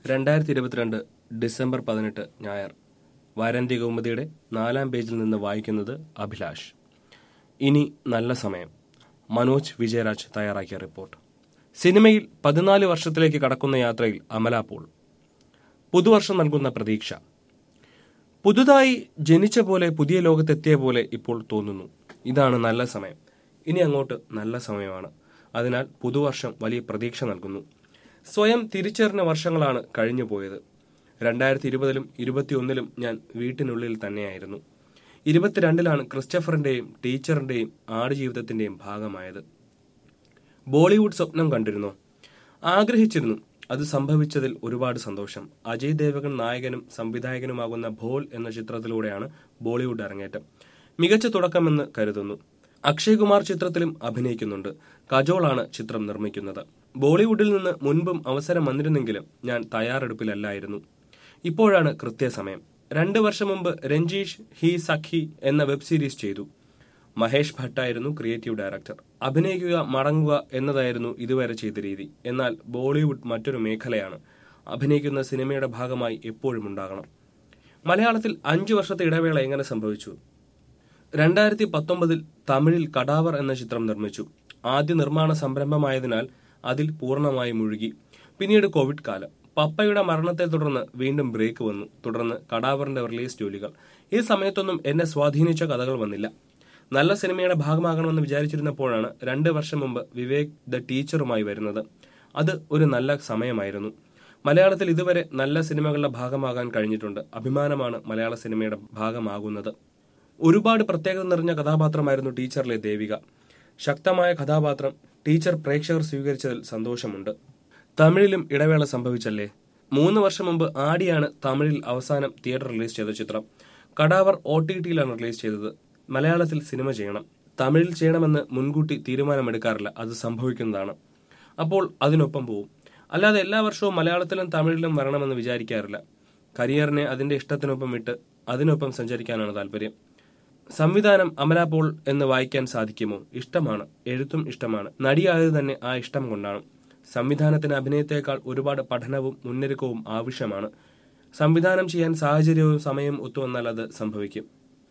രണ്ടായിരത്തി ഇരുപത്തിരണ്ട് ഡിസംബർ പതിനെട്ട് ഞായർ വാരാന്ത്യ കൗമുദിയുടെ നാലാം പേജിൽ നിന്ന് വായിക്കുന്നത് അഭിലാഷ് ഇനി നല്ല സമയം മനോജ് വിജയരാജ് തയ്യാറാക്കിയ റിപ്പോർട്ട് സിനിമയിൽ പതിനാല് വർഷത്തിലേക്ക് കടക്കുന്ന യാത്രയിൽ അമല പോൾ പുതുവർഷം നൽകുന്ന പ്രതീക്ഷ പുതുതായി ജനിച്ച പോലെ പുതിയ ലോകത്തെത്തിയ പോലെ ഇപ്പോൾ തോന്നുന്നു ഇതാണ് നല്ല സമയം ഇനി അങ്ങോട്ട് നല്ല സമയമാണ് അതിനാൽ പുതുവർഷം വലിയ പ്രതീക്ഷ നൽകുന്നു സ്വയം തിരിച്ചറിഞ്ഞ വർഷങ്ങളാണ് കഴിഞ്ഞു പോയത് രണ്ടായിരത്തി ഇരുപതിലും ഇരുപത്തിയൊന്നിലും ഞാൻ വീട്ടിനുള്ളിൽ തന്നെയായിരുന്നു ഇരുപത്തിരണ്ടിലാണ് ക്രിസ്റ്റഫറിന്റെയും ടീച്ചറിന്റെയും ആടുജീവിതത്തിന്റെയും ഭാഗമായത് ബോളിവുഡ് സ്വപ്നം കണ്ടിരുന്നോ ആഗ്രഹിച്ചിരുന്നു അത് സംഭവിച്ചതിൽ ഒരുപാട് സന്തോഷം അജയ് ദേവഗൺ നായകനും സംവിധായകനുമാകുന്ന ഭോൾ എന്ന ചിത്രത്തിലൂടെയാണ് ബോളിവുഡ് അരങ്ങേറ്റം മികച്ച തുടക്കമെന്ന് കരുതുന്നു അക്ഷയ് കുമാർ ചിത്രത്തിലും അഭിനയിക്കുന്നുണ്ട് കജോളാണ് ചിത്രം നിർമ്മിക്കുന്നത് ബോളിവുഡിൽ നിന്ന് മുൻപും അവസരം വന്നിരുന്നെങ്കിലും ഞാൻ തയ്യാറെടുപ്പിലല്ലായിരുന്നു ഇപ്പോഴാണ് കൃത്യസമയം രണ്ട് വർഷം മുമ്പ് രഞ്ജീഷ് ഹി സഖി എന്ന വെബ് സീരീസ് ചെയ്തു മഹേഷ് ഭട്ടായിരുന്നു ക്രിയേറ്റീവ് ഡയറക്ടർ അഭിനയിക്കുക മടങ്ങുക എന്നതായിരുന്നു ഇതുവരെ ചെയ്ത രീതി എന്നാൽ ബോളിവുഡ് മറ്റൊരു മേഖലയാണ് അഭിനയിക്കുന്ന സിനിമയുടെ ഭാഗമായി എപ്പോഴും ഉണ്ടാകണം മലയാളത്തിൽ അഞ്ചു വർഷത്തെ ഇടവേള എങ്ങനെ സംഭവിച്ചു രണ്ടായിരത്തി പത്തൊമ്പതിൽ തമിഴിൽ കടാവർ എന്ന ചിത്രം നിർമ്മിച്ചു ആദ്യ നിർമ്മാണ സംരംഭമായതിനാൽ അതിൽ പൂർണ്ണമായി മുഴുകി പിന്നീട് കോവിഡ് കാലം പപ്പയുടെ മരണത്തെ തുടർന്ന് വീണ്ടും ബ്രേക്ക് വന്നു തുടർന്ന് കടാവറിന്റെ റിലീസ് ജോലികൾ ഈ സമയത്തൊന്നും എന്നെ സ്വാധീനിച്ച കഥകൾ വന്നില്ല നല്ല സിനിമയുടെ ഭാഗമാകണമെന്ന് വിചാരിച്ചിരുന്നപ്പോഴാണ് രണ്ട് വർഷം മുമ്പ് വിവേക് ദ ടീച്ചറുമായി വരുന്നത് അത് ഒരു നല്ല സമയമായിരുന്നു മലയാളത്തിൽ ഇതുവരെ നല്ല സിനിമകളുടെ ഭാഗമാകാൻ കഴിഞ്ഞിട്ടുണ്ട് അഭിമാനമാണ് മലയാള സിനിമയുടെ ഭാഗമാകുന്നത് ഒരുപാട് പ്രത്യേകത നിറഞ്ഞ കഥാപാത്രമായിരുന്നു ടീച്ചറിലെ ദേവിക ശക്തമായ കഥാപാത്രം ടീച്ചർ പ്രേക്ഷകർ സ്വീകരിച്ചതിൽ സന്തോഷമുണ്ട് തമിഴിലും ഇടവേള സംഭവിച്ചല്ലേ മൂന്ന് വർഷം മുമ്പ് ആടിയാണ് തമിഴിൽ അവസാനം തിയേറ്റർ റിലീസ് ചെയ്ത ചിത്രം കടാവർ ഒ ടി ടിയിലാണ് റിലീസ് ചെയ്തത് മലയാളത്തിൽ സിനിമ ചെയ്യണം തമിഴിൽ ചെയ്യണമെന്ന് മുൻകൂട്ടി തീരുമാനമെടുക്കാറില്ല അത് സംഭവിക്കുന്നതാണ് അപ്പോൾ അതിനൊപ്പം പോവും അല്ലാതെ എല്ലാ വർഷവും മലയാളത്തിലും തമിഴിലും വരണമെന്ന് വിചാരിക്കാറില്ല കരിയറിനെ അതിന്റെ ഇഷ്ടത്തിനൊപ്പം വിട്ട് അതിനൊപ്പം സഞ്ചരിക്കാനാണ് താല്പര്യം സംവിധാനം അമല പോൾ എന്ന് വായിക്കാൻ സാധിക്കുമോ ഇഷ്ടമാണ് എഴുത്തും ഇഷ്ടമാണ് നടിയായത് തന്നെ ആ ഇഷ്ടം കൊണ്ടാണ് സംവിധാനത്തിന് അഭിനയത്തേക്കാൾ ഒരുപാട് പഠനവും മുന്നൊരുക്കവും ആവശ്യമാണ് സംവിധാനം ചെയ്യാൻ സാഹചര്യവും സമയവും ഒത്തുവന്നാൽ അത് സംഭവിക്കും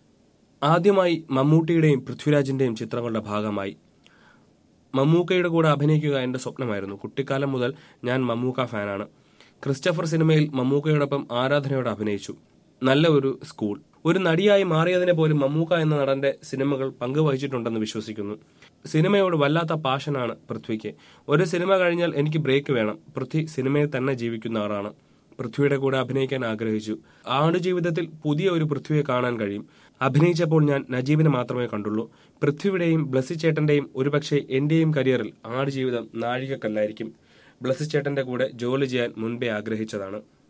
ആദ്യമായി മമ്മൂട്ടിയുടെയും പൃഥ്വിരാജിന്റെയും ചിത്രങ്ങളുടെ ഭാഗമായി മമ്മൂക്കയുടെ കൂടെ അഭിനയിക്കുക എന്റെ സ്വപ്നമായിരുന്നു കുട്ടിക്കാലം മുതൽ ഞാൻ മമ്മൂക്ക ഫാനാണ് ക്രിസ്റ്റഫർ സിനിമയിൽ മമ്മൂക്കയോടൊപ്പം ആരാധനയോടെ അഭിനയിച്ചു നല്ല ഒരു സ്കൂൾ ഒരു നടിയായി മാറിയതിനെ പോലും മമ്മൂക്ക എന്ന നടന്റെ സിനിമകൾ പങ്കുവഹിച്ചിട്ടുണ്ടെന്ന് വിശ്വസിക്കുന്നു സിനിമയോട് വല്ലാത്ത പാഷനാണ് പൃഥ്വിക്ക് ഒരു സിനിമ കഴിഞ്ഞാൽ എനിക്ക് ബ്രേക്ക് വേണം പൃഥ്വി സിനിമയിൽ തന്നെ ജീവിക്കുന്ന ആളാണ് പൃഥ്വിയുടെ കൂടെ അഭിനയിക്കാൻ ആഗ്രഹിച്ചു ആടുജീവിതത്തിൽ പുതിയ ഒരു പൃഥ്വിയെ കാണാൻ കഴിയും അഭിനയിച്ചപ്പോൾ ഞാൻ നജീബിനെ മാത്രമേ കണ്ടുള്ളൂ പൃഥ്വിയുടെയും ബ്ലസ്സി ചേട്ടന്റെയും ഒരുപക്ഷെ എന്റെയും കരിയറിൽ ആടുജീവിതം നാഴികക്കല്ലായിരിക്കും ബ്ലസ്സി ചേട്ടന്റെ കൂടെ ജോലി ചെയ്യാൻ മുൻപേ ആഗ്രഹിച്ചതാണ്